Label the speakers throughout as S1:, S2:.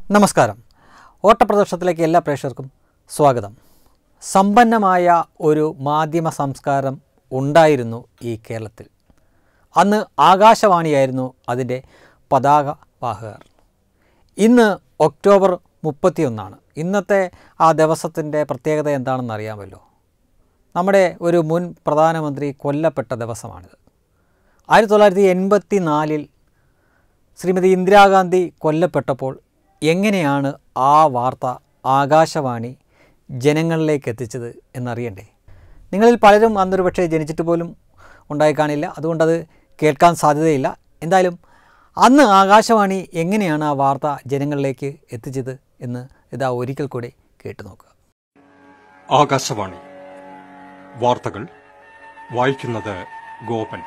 S1: നമസ്കാരം ഓട്ടപ്രദർശനത്തിലേക്ക് എല്ലാ പ്രേക്ഷകർക്കും സ്വാഗതം സമ്പന്നമായ ഒരു മാധ്യമ സംസ്കാരം ഉണ്ടായിരുന്നു ഈ കേരളത്തിൽ അന്ന് ആകാശവാണിയായിരുന്നു അതിൻ്റെ പതാക വാഹകർ ഇന്ന് ഒക്ടോബർ മുപ്പത്തിയൊന്നാണ് ഇന്നത്തെ ആ ദിവസത്തിൻ്റെ പ്രത്യേകത എന്താണെന്ന് അറിയാമല്ലോ നമ്മുടെ ഒരു മുൻ പ്രധാനമന്ത്രി കൊല്ലപ്പെട്ട ദിവസമാണിത് ആയിരത്തി തൊള്ളായിരത്തി എൺപത്തി നാലിൽ ശ്രീമതി ഇന്ദിരാഗാന്ധി കൊല്ലപ്പെട്ടപ്പോൾ എങ്ങനെയാണ് ആ വാർത്ത ആകാശവാണി ജനങ്ങളിലേക്ക് എത്തിച്ചത് എന്നറിയണ്ടേ നിങ്ങളിൽ പലരും അന്നൊരു പക്ഷേ ജനിച്ചിട്ട് പോലും ഉണ്ടായി കാണില്ല അതുകൊണ്ടത് കേൾക്കാൻ സാധ്യതയില്ല എന്തായാലും അന്ന് ആകാശവാണി എങ്ങനെയാണ് ആ വാർത്ത ജനങ്ങളിലേക്ക് എത്തിച്ചത് എന്ന് ഇതാ ഒരിക്കൽ കൂടി കേട്ടു നോക്കുക
S2: ആകാശവാണി വാർത്തകൾ വായിക്കുന്നത് ഗോപൻ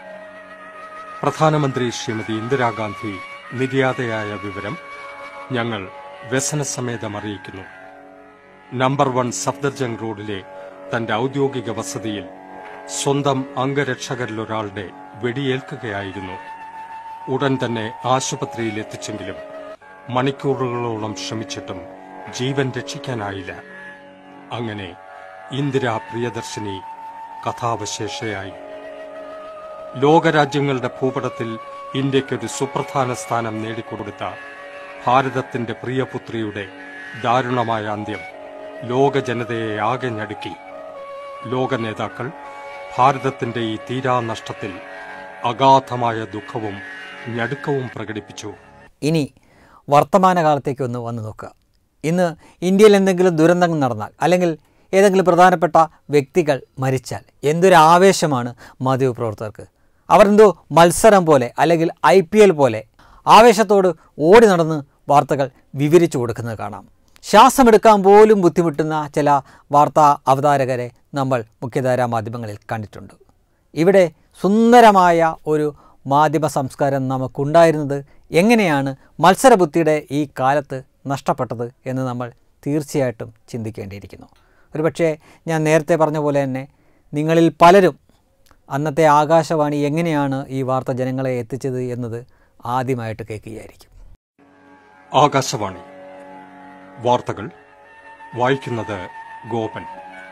S2: പ്രധാനമന്ത്രി ശ്രീമതി ഇന്ദിരാഗാന്ധി നിര്യാതയായ വിവരം ഞങ്ങൾ വ്യസനസമേതം അറിയിക്കുന്നു നമ്പർ വൺ സഫ്ദർജംഗ് റോഡിലെ തന്റെ ഔദ്യോഗിക വസതിയിൽ സ്വന്തം അംഗരക്ഷകരിലൊരാളുടെ വെടിയേൽക്കുകയായിരുന്നു ഉടൻ തന്നെ ആശുപത്രിയിൽ എത്തിച്ചെങ്കിലും മണിക്കൂറുകളോളം ശ്രമിച്ചിട്ടും ജീവൻ രക്ഷിക്കാനായില്ല അങ്ങനെ ഇന്ദിര പ്രിയദർശിനി കഥാവശേഷയായി ലോകരാജ്യങ്ങളുടെ ഭൂപടത്തിൽ ഇന്ത്യക്കൊരു സുപ്രധാന സ്ഥാനം നേടിക്കൊടുത്ത ഭാരതത്തിന്റെ പ്രിയപുത്രിയുടെ ദാരുണമായ അന്ത്യം ലോക ജനതയെ ആകെ ഞടുക്കി ലോക നേതാക്കൾ ഭാരതത്തിന്റെ ഈ തീരാനഷ്ടത്തിൽ അഗാധമായ ദുഃഖവും ഞടുക്കവും പ്രകടിപ്പിച്ചു
S1: ഇനി വർത്തമാനകാലത്തേക്ക് ഒന്ന് വന്ന് നോക്കുക ഇന്ന് ഇന്ത്യയിൽ എന്തെങ്കിലും ദുരന്തം നടന്നാൽ അല്ലെങ്കിൽ ഏതെങ്കിലും പ്രധാനപ്പെട്ട വ്യക്തികൾ മരിച്ചാൽ എന്തൊരു ആവേശമാണ് മാധ്യമപ്രവർത്തകർക്ക് അവരെന്തോ മത്സരം പോലെ അല്ലെങ്കിൽ ഐ പി എൽ പോലെ ആവേശത്തോട് ഓടി നടന്ന് വാർത്തകൾ വിവരിച്ചു കൊടുക്കുന്നത് കാണാം ശ്വാസമെടുക്കാൻ പോലും ബുദ്ധിമുട്ടുന്ന ചില വാർത്താ അവതാരകരെ നമ്മൾ മുഖ്യധാരാ മാധ്യമങ്ങളിൽ കണ്ടിട്ടുണ്ട് ഇവിടെ സുന്ദരമായ ഒരു മാധ്യമ സംസ്കാരം നമുക്കുണ്ടായിരുന്നത് എങ്ങനെയാണ് മത്സരബുദ്ധിയുടെ ഈ കാലത്ത് നഷ്ടപ്പെട്ടത് എന്ന് നമ്മൾ തീർച്ചയായിട്ടും ചിന്തിക്കേണ്ടിയിരിക്കുന്നു ഒരുപക്ഷെ ഞാൻ നേരത്തെ പറഞ്ഞ പോലെ തന്നെ നിങ്ങളിൽ പലരും അന്നത്തെ ആകാശവാണി എങ്ങനെയാണ് ഈ വാർത്ത ജനങ്ങളെ എത്തിച്ചത് എന്നത് ആദ്യമായിട്ട് കേൾക്കുകയായിരിക്കും
S2: ആകാശവാണി വാർത്തകൾ വായിക്കുന്നത് ഗോപൻ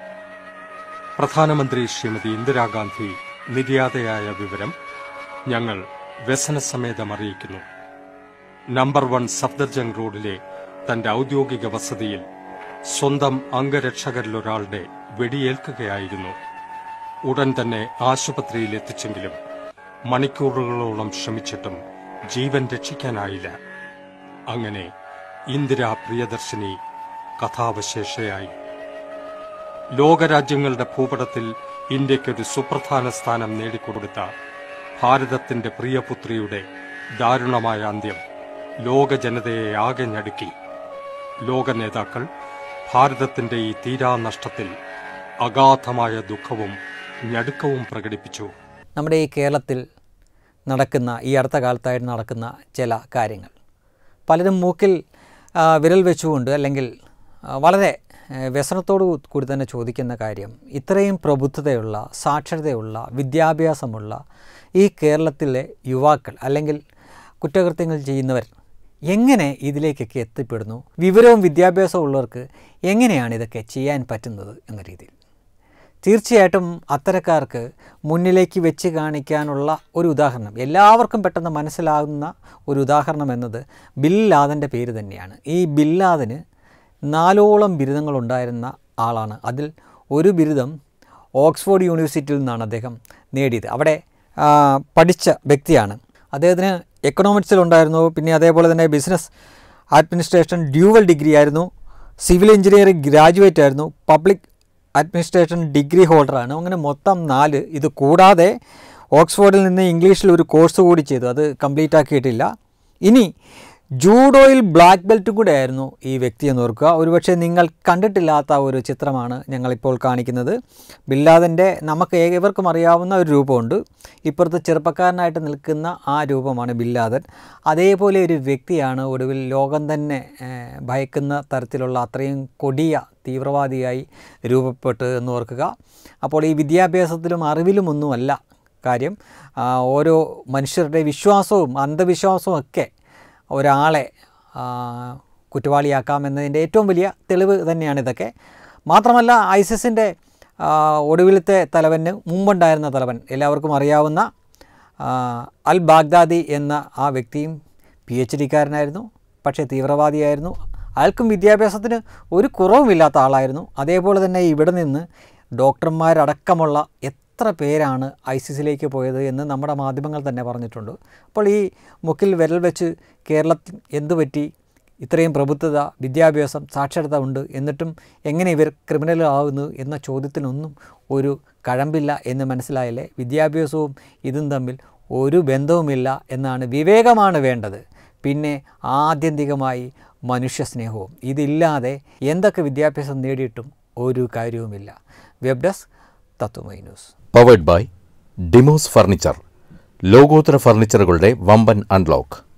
S2: പ്രധാനമന്ത്രി ശ്രീമതി ഇന്ദിരാഗാന്ധി നിര്യാതയായ വിവരം ഞങ്ങൾ വ്യസനസമേതം അറിയിക്കുന്നു നമ്പർ വൺ സഫ്ദർജംഗ് റോഡിലെ തന്റെ ഔദ്യോഗിക വസതിയിൽ സ്വന്തം അംഗരക്ഷകരിലൊരാളുടെ വെടിയേൽക്കുകയായിരുന്നു ഉടൻ തന്നെ ആശുപത്രിയിൽ എത്തിച്ചെങ്കിലും മണിക്കൂറുകളോളം ശ്രമിച്ചിട്ടും ജീവൻ രക്ഷിക്കാനായില്ല അങ്ങനെ ഇന്ദിര പ്രിയദർശിനി കഥാവശേഷയായി ലോകരാജ്യങ്ങളുടെ ഭൂപടത്തിൽ ഇന്ത്യക്കൊരു സുപ്രധാന സ്ഥാനം നേടിക്കൊടുത്ത ഭാരതത്തിന്റെ പ്രിയപുത്രിയുടെ ദാരുണമായ അന്ത്യം ലോക ജനതയെ ആകെ ഞടുക്കി ലോക നേതാക്കൾ ഭാരതത്തിന്റെ ഈ തീരാനഷ്ടത്തിൽ അഗാധമായ ദുഃഖവും ഞടുക്കവും പ്രകടിപ്പിച്ചു
S1: നമ്മുടെ ഈ കേരളത്തിൽ നടക്കുന്ന ഈ അടുത്ത കാലത്തായിട്ട് നടക്കുന്ന ചില കാര്യങ്ങൾ പലരും മൂക്കിൽ ആ, വിരൽ വെച്ചുകൊണ്ട് അല്ലെങ്കിൽ ആ, വളരെ ആ, വ്യസനത്തോടു കൂടി തന്നെ ചോദിക്കുന്ന കാര്യം ഇത്രയും പ്രബുദ്ധതയുള്ള സാക്ഷരതയുള്ള വിദ്യാഭ്യാസമുള്ള ഈ കേരളത്തിലെ യുവാക്കൾ അല്ലെങ്കിൽ കുറ്റകൃത്യങ്ങൾ ചെയ്യുന്നവർ എങ്ങനെ ഇതിലേക്കൊക്കെ എത്തിപ്പെടുന്നു വിവരവും വിദ്യാഭ്യാസവും ഉള്ളവർക്ക് എങ്ങനെയാണ് ഇതൊക്കെ ചെയ്യാൻ പറ്റുന്നത് എന്ന രീതിയിൽ തീർച്ചയായിട്ടും അത്തരക്കാർക്ക് മുന്നിലേക്ക് വെച്ച് കാണിക്കാനുള്ള ഒരു ഉദാഹരണം എല്ലാവർക്കും പെട്ടെന്ന് മനസ്സിലാകുന്ന ഒരു ഉദാഹരണം എന്നത് ബിൽ ലാദൻ്റെ പേര് തന്നെയാണ് ഈ ബിൽ ലാദന് നാലോളം ബിരുദങ്ങളുണ്ടായിരുന്ന ആളാണ് അതിൽ ഒരു ബിരുദം ഓക്സ്ഫോർഡ് യൂണിവേഴ്സിറ്റിയിൽ നിന്നാണ് അദ്ദേഹം നേടിയത് അവിടെ ആ, പഠിച്ച വ്യക്തിയാണ് അദ്ദേഹത്തിന് എക്കണോമിക്സിലുണ്ടായിരുന്നു പിന്നെ അതേപോലെ തന്നെ ബിസിനസ് അഡ്മിനിസ്ട്രേഷൻ ഡ്യൂവൽ ഡിഗ്രി ആയിരുന്നു സിവിൽ എഞ്ചിനീയറിംഗ് ഗ്രാജുവേറ്റ് ആയിരുന്നു പബ്ലിക് അഡ്മിനിസ്ട്രേഷൻ ഡിഗ്രി ഹോൾഡറാണ് അങ്ങനെ മൊത്തം നാല് ഇത് കൂടാതെ ഓക്സ്ഫോർഡിൽ നിന്ന് ഇംഗ്ലീഷിൽ ഒരു കോഴ്സ് കൂടി ചെയ്തു അത് കംപ്ലീറ്റ് ആക്കിയിട്ടില്ല ഇനി ജൂഡോയിൽ ബ്ലാക്ക് ബെൽറ്റും കൂടെ ആയിരുന്നു ഈ വ്യക്തി എന്ന് ഓർക്കുക ഒരുപക്ഷെ നിങ്ങൾ കണ്ടിട്ടില്ലാത്ത ഒരു ചിത്രമാണ് ഞങ്ങളിപ്പോൾ കാണിക്കുന്നത് ബില്ലാദൻ്റെ നമുക്ക് ഏവർക്കും അറിയാവുന്ന ഒരു രൂപമുണ്ട് ഇപ്പുറത്ത് ചെറുപ്പക്കാരനായിട്ട് നിൽക്കുന്ന ആ രൂപമാണ് ബില്ലാദൻ അതേപോലെ ഒരു വ്യക്തിയാണ് ഒടുവിൽ ലോകം തന്നെ ഏഹ്, ഭയക്കുന്ന തരത്തിലുള്ള അത്രയും കൊടിയ തീവ്രവാദിയായി രൂപപ്പെട്ട് എന്ന് ഓർക്കുക അപ്പോൾ ഈ വിദ്യാഭ്യാസത്തിലും അറിവിലുമൊന്നുമല്ല കാര്യം ആ, ഓരോ മനുഷ്യരുടെ വിശ്വാസവും അന്ധവിശ്വാസവും ഒക്കെ ഒരാളെ ആ, കുറ്റവാളിയാക്കാം എന്നതിൻ്റെ ഏറ്റവും വലിയ തെളിവ് തന്നെയാണ് ഇതൊക്കെ മാത്രമല്ല ഐസിസിൻ്റെ ഒടുവിലത്തെ തലവന് മുമ്പുണ്ടായിരുന്ന തലവൻ എല്ലാവർക്കും അറിയാവുന്ന ആ, അൽ ബാഗ്ദാദി എന്ന ആ വ്യക്തിയും പി എച്ച് ഡിക്കാരനായിരുന്നു പക്ഷേ തീവ്രവാദിയായിരുന്നു അയാൾക്കും വിദ്യാഭ്യാസത്തിന് ഒരു കുറവുമില്ലാത്ത ആളായിരുന്നു അതേപോലെ തന്നെ ഇവിടെ നിന്ന് ഡോക്ടർമാരടക്കമുള്ള എത്ര പേരാണ് ഐസിസിലേക്ക് പോയത് എന്ന് നമ്മുടെ മാധ്യമങ്ങൾ തന്നെ പറഞ്ഞിട്ടുണ്ട് അപ്പോൾ ഈ മുക്കിൽ വിരൽ വെച്ച് കേരളത്തിൽ എന്തു പറ്റി ഇത്രയും പ്രബുദ്ധത വിദ്യാഭ്യാസം സാക്ഷരത ഉണ്ട് എന്നിട്ടും എങ്ങനെ ഇവർ ക്രിമിനലാകുന്നു എന്ന ചോദ്യത്തിനൊന്നും ഒരു കഴമ്പില്ല എന്ന് മനസ്സിലായല്ലേ വിദ്യാഭ്യാസവും ഇതും തമ്മിൽ ഒരു ബന്ധവുമില്ല എന്നാണ് വിവേകമാണ് വേണ്ടത് പിന്നെ ആത്യന്തികമായി മനുഷ്യസ്നേഹവും ഇതില്ലാതെ എന്തൊക്കെ വിദ്യാഭ്യാസം നേടിയിട്ടും ഒരു കാര്യവുമില്ല വെബ് ഡെസ്ക് തത്വമൈ news
S3: powered by Demos furniture ലോകോത്തര ഫർണിച്ചറുകളുടെ വമ്പൻ അൺലോക്ക്